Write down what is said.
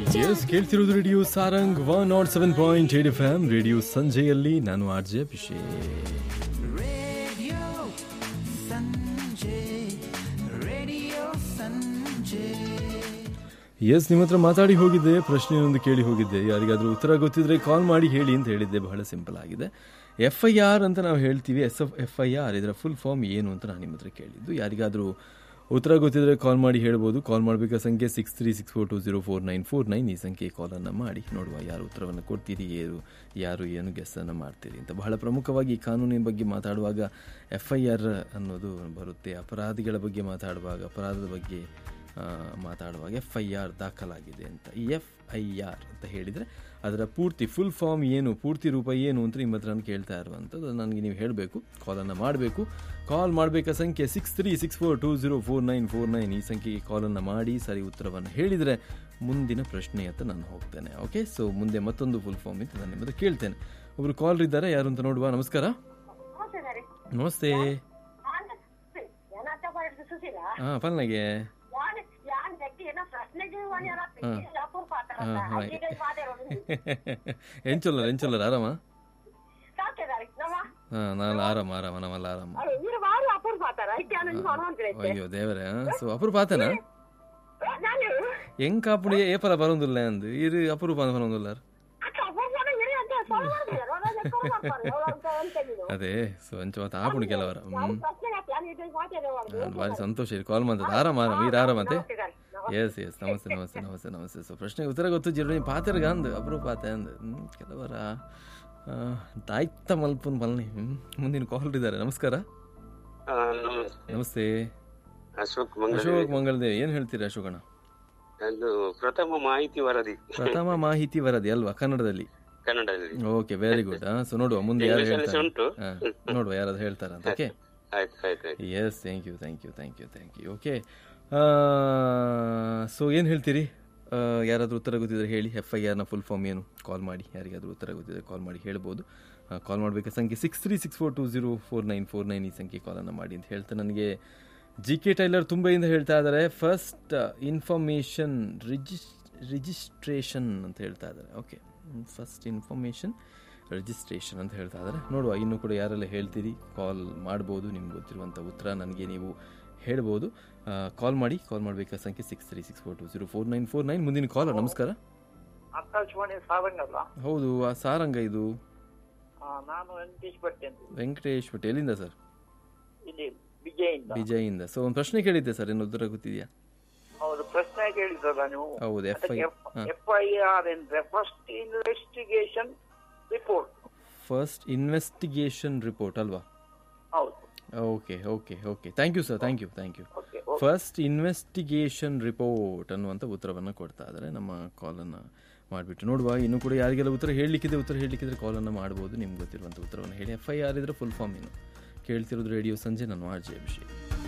S ಕೇಳ್ತಿರೋದು radio Sarang one naught seven point eight F M radio ಸಂಜೆಯಲ್ಲಿ ನಾನು R J Abhishek Radio Sanjay, Radio Sanjay. Yes ನಿಮ್ಮ ಹತ್ರ ಮಾತಾಡಿ ಹೋಗಿದ್ದೆ ಪ್ರಶ್ನೆಯೊಂದು ಕೇಳಿ ಹೋಗಿದ್ದೆ ಯಾರಿಗಾದ್ರೂ ಉತ್ತರ ಗೊತ್ತಿದ್ರೆ ಕಾಲ್ ಮಾಡಿ ಹೇಳಿ ಅಂತ ಹೇಳಿದ್ದೆ ಬಹಳ ಸಿಂಪಲ್ ಆಗಿದೆ ಎಫ್ ಐ ಆರ್ ಅಂತ ನಾವು ಹೇಳ್ತೀವಿ yes F F I R ಇದರ ಫುಲ್ ಫಾರ್ಮ್ ಏನು ಅಂತ ನಾನು ನಿಮ್ಮ ಹತ್ರ ಕೇಳಿದ್ದು ಯಾರಿಗಾದ್ರೂ ಉತ್ತರ ಗೊತ್ತಿದ್ರೆ ಕಾಲ್ ಮಾಡಿ ಹೇಳ್ಬೋದು ಕಾಲ್ ಮಾಡಬೇಕಾದ ಸಂಖ್ಯೆ six three six four two zero four nine four nine ಈ ಸಂಖ್ಯೆ ಕಾಲನ್ನು ಮಾಡಿ ನೋಡುವ ಯಾರು ಉತ್ತರವನ್ನು ಕೊಡ್ತೀರಿ ಯಾರು ಯಾರು ಏನು ಗೆಸ್ಸನ್ನು ಮಾಡ್ತೀರಿ ಅಂತ ಬಹಳ ಪ್ರಮುಖವಾಗಿ ಈ ಕಾನೂನಿನ ಬಗ್ಗೆ ಮಾತಾಡುವಾಗ ಎಫ್ ಐ ಆರ್ ಅನ್ನೋದು ಬರುತ್ತೆ ಅಪರಾಧಿಗಳ ಬಗ್ಗೆ ಮಾತಾಡುವಾಗ ಅಪರಾಧದ ಬಗ್ಗೆ ಆ, ಮಾತಾಡುವಾಗ ಎಫ್ ಐ ಆರ್ ದಾಖಲಾಗಿದೆ ಅಂತ ಈ ಎಫ್ ಐ ಆರ್ ಅಂತ ಹೇಳಿದರೆ ಅದರ ಪೂರ್ತಿ ಫುಲ್ ಫಾರ್ಮ್ ಏನು ಪೂರ್ತಿ ರೂಪ ಏನು ಅಂತ ನಿಮ್ಮ ಹತ್ರ ನಾನು ಕೇಳ್ತಾ ಇರುವಂಥದ್ದು ಅದು ನನಗೆ ನೀವು ಹೇಳಬೇಕು ಕಾಲನ್ನು ಮಾಡಬೇಕು ಕಾಲ್ ಮಾಡಬೇಕಾ ಸಂಖ್ಯೆ six three six four two zero four nine four nine ಈ ಸಂಖ್ಯೆಗೆ ಕಾಲನ್ನು ಮಾಡಿ ಸರಿ ಉತ್ತರವನ್ನು ಹೇಳಿದರೆ ಮುಂದಿನ ಪ್ರಶ್ನೆಯತ್ತ ನಾನು ಹೋಗ್ತೇನೆ ಓಕೆ ಸೊ ಮುಂದೆ ಮತ್ತೊಂದು ಫುಲ್ ಫಾರ್ಮ್ ಇತ್ತು ನಾನು ನಿಮ್ಮದು ಕೇಳ್ತೇನೆ ಒಬ್ರು ಕಾಲ್ ಇದ್ದಾರೆ ಯಾರು ಅಂತ ನೋಡುವ ನಮಸ್ಕಾರ ನಮಸ್ತೆ ಹಾಂ ಪಲ್ನಗೆ ಎಂಚೊಲ್ಲರ್ ಎಂಚೊಲ್ಲರ್ ಆರಾಮ ಹಾಂ ನಾನು ಆರಾಮ ಆರಾಮ ನಮ್ಮಲ್ಲ ಆರಾಮ ಅಯ್ಯೋ ದೇವರೇ ಸೊ ಅಪರೂಪ ಆತನ ಹೆಂಗ್ ಕಾಪುಡಿ ಏಪಲ ಬರೋದಿಲ್ಲ ಅಂದು ಇರು ಅಪರೂಪ ಅಂತ ಬರೋದಿಲ್ಲ ಅದೇ ಸೊ ಅಂಚ ಮತ್ತೆ ಆಪುಣಿ ಕೆಲವರ ಹ್ಮ್ ನಾನು ಭಾರಿ ಸಂತೋಷ ಇದೆ ಕಾಲ್ ಮಾಡ್ತದೆ ಆರಾಮ ಆರಾಮ ಈರು ಆರಾಮ ಅಂತೆ ಎಸ್ ಎಸ್ ನಮಸ್ತೆ ನಮಸ್ತೆ ನಮಸ್ತೆ ನಮಸ್ತೆ ಸೊ ಪ್ರಶ್ನೆಗೆ ಉತ್ತರ ಗೊತ್ತು ಜಿರೋ ಪಾತೆರ್ಗ ಅಂದು ಅಪರೂಪ ಆತೆ ಅಂದು ಹ್ಮ್ ಕೆಲವರ ತಾಯ್ತ ಮಲ್ಪನ್ ಬಲ್ನಿ ಹ್ಮ್ ಮುಂದಿನ ಕಾಲ್ ಇದ್ದಾರೆ ನಮಸ್ಕಾರ ಆ, ನಮಸ್ತೆ. ನಮಸ್ತೆ ಅಶೋಕ್ ಮಂಗಳ ಅಶೋಕ್ ಮಂಗಳದೇವ್ ಏನ್ ಹೇಳ್ತೀರಿ ಅಶೋಕಣ್ಣ ಅದು ಪ್ರಥಮ ಮಾಹಿತಿ ವರದಿ ಪ್ರಥಮ ಮಾಹಿತಿ ವರದಿ ಅಲ್ವಾ ಕನ್ನಡದಲ್ಲಿ ಕನ್ನಡದಲ್ಲಿ ಓಕೆ ವೆರಿ ಗುಡ್ ಸೊ ನೋಡುವ ಮುಂದೆ ಯಾರು English ಅಲ್ಲಿ ಹೇಳ್ತಾರೆ ಉಂಟು. ಹಾ, ನೋಡುವ ಯಾರಾದ್ರು ಹೇಳ್ತಾರ ಅಂತ ಓಕೆ ಆಯ್ತು ಆಯ್ತು ಆಯ್ತು yes thank you thank you thank you thank you okay so ಏನು ಹೇಳ್ತೀರಿ ಆ, ಯಾರಾದ್ರೂ ಉತ್ತರ ಗೊತ್ತಿದ್ರೆ ಹೇಳಿ ಎಫ್ ಐ ಆರ್ನ ಫುಲ್ ಫಾರ್ಮ್ ಏನು ಕಾಲ್ ಮಾಡಿ ಯಾರಿಗಾದ್ರೂ ಉತ್ತರ ಗೊತ್ತಿದ್ರೆ ಕಾಲ್ ಮಾಡಿ ಹೇಳ್ಬೋದು ಕಾಲ್ ಮಾಡಬೇಕಾದ ಸಂಖ್ಯೆ six three six four two zero four nine four nine ಈ ಸಂಖ್ಯೆ ಕಾಲನ್ನು ಮಾಡಿ ಅಂತ ಹೇಳ್ತಾ ನನಗೆ ಜಿ ಕೆ ಟೈಲರ್ ತುಂಬೆಯಿಂದ ಹೇಳ್ತಾ ಇದ್ದಾರೆ ಫಸ್ಟ್ ಇನ್ಫಾರ್ಮೇಷನ್ ರಿಜಿಸ್ ರಿಜಿಸ್ಟ್ರೇಷನ್ ಅಂತ ಹೇಳ್ತಾ ಇದ್ದಾರೆ ಓಕೆ ಫಸ್ಟ್ ಇನ್ಫಾರ್ಮೇಷನ್ ರಿಜಿಸ್ಟ್ರೇಷನ್ ಅಂತ ಹೇಳ್ತಾ ಇದ್ದಾರೆ ನೋಡುವ ಇನ್ನೂ ಕೂಡ ಯಾರೆಲ್ಲ ಹೇಳ್ತೀರಿ ಕಾಲ್ ಮಾಡ್ಬೋದು ನಿಮ್ಗೆ ಗೊತ್ತಿರುವಂಥ ಉತ್ತರ ನನಗೆ ನೀವು ಹೇಳ್ಬೋದು ಕಾಲ್ ಮಾಡಿ ಕಾಲ್ ಮಾಡಬೇಕಾದ ಸಂಖ್ಯೆ six three six four two zero four nine four nine ಮುಂದಿನ ಕಾಲ್ ನಮಸ್ಕಾರ ಆಕಾಶವಾಣಿ ಸಾರಂಗಲ್ಲ ಹೌದು ಆ ಸಾರಂಗ ಇದು ಆ, ನಾನು ವೆಂಕಟೇಶ್ ಭಟ್ ಅಂತ ವೆಂಕಟೇಶ್ ಭಟ್ ಎಲ್ಲಿಂದ ಸರ್ ಇಲ್ಲಿ ವಿಜಯಿಂದ ವಿಜಯಿಂದ ಸೊ ಒಂದು ಪ್ರಶ್ನೆ ಕೇಳಿದ್ದೆ ಸರ್ ಏನು ಉತ್ತರ ಗೊತ್ತಿದೆಯಾ ಹೌದು ಪ್ರಶ್ನೆ ಕೇಳಿದ್ರಲ್ಲ ನೀವು ಹೌದು F I F I R ಅಂದ್ರೆ first investigation report first investigation report ಅಲ್ವಾ ಹೌದು okay okay okay thank you sir thank you thank you okay first investigation report ಅನ್ನುವಂಥ ಉತ್ತರವನ್ನು ಕೊಡ್ತಾ ಇದ್ದಾರೆ ನಮ್ಮ ಕಾಲನ್ನು ಮಾಡಿಬಿಟ್ಟು ನೋಡುವ ಇನ್ನು ಕೂಡ ಯಾರಿಗೆಲ್ಲ ಉತ್ತರ ಹೇಳಲಿಕ್ಕಿದೆ ಉತ್ತರ ಹೇಳಲಿಕ್ಕಿದ್ರೆ ಕಾಲನ್ನು ಮಾಡ್ಬೋದು ನಿಮ್ಗೆ ಗೊತ್ತಿರುವಂಥ ಉತ್ತರವನ್ನು ಹೇಳಿ ಎಫ್ ಐ ಆರ್ ಇದ್ರೆ ಫುಲ್ ಫಾರ್ಮ್ ಏನು ಕೇಳ್ತಿರೋದು ರೇಡಿಯೋ ಸಂಜೆ ನಾನು ಆರ್ ಜೆ ಅಭಿಷೇಕ್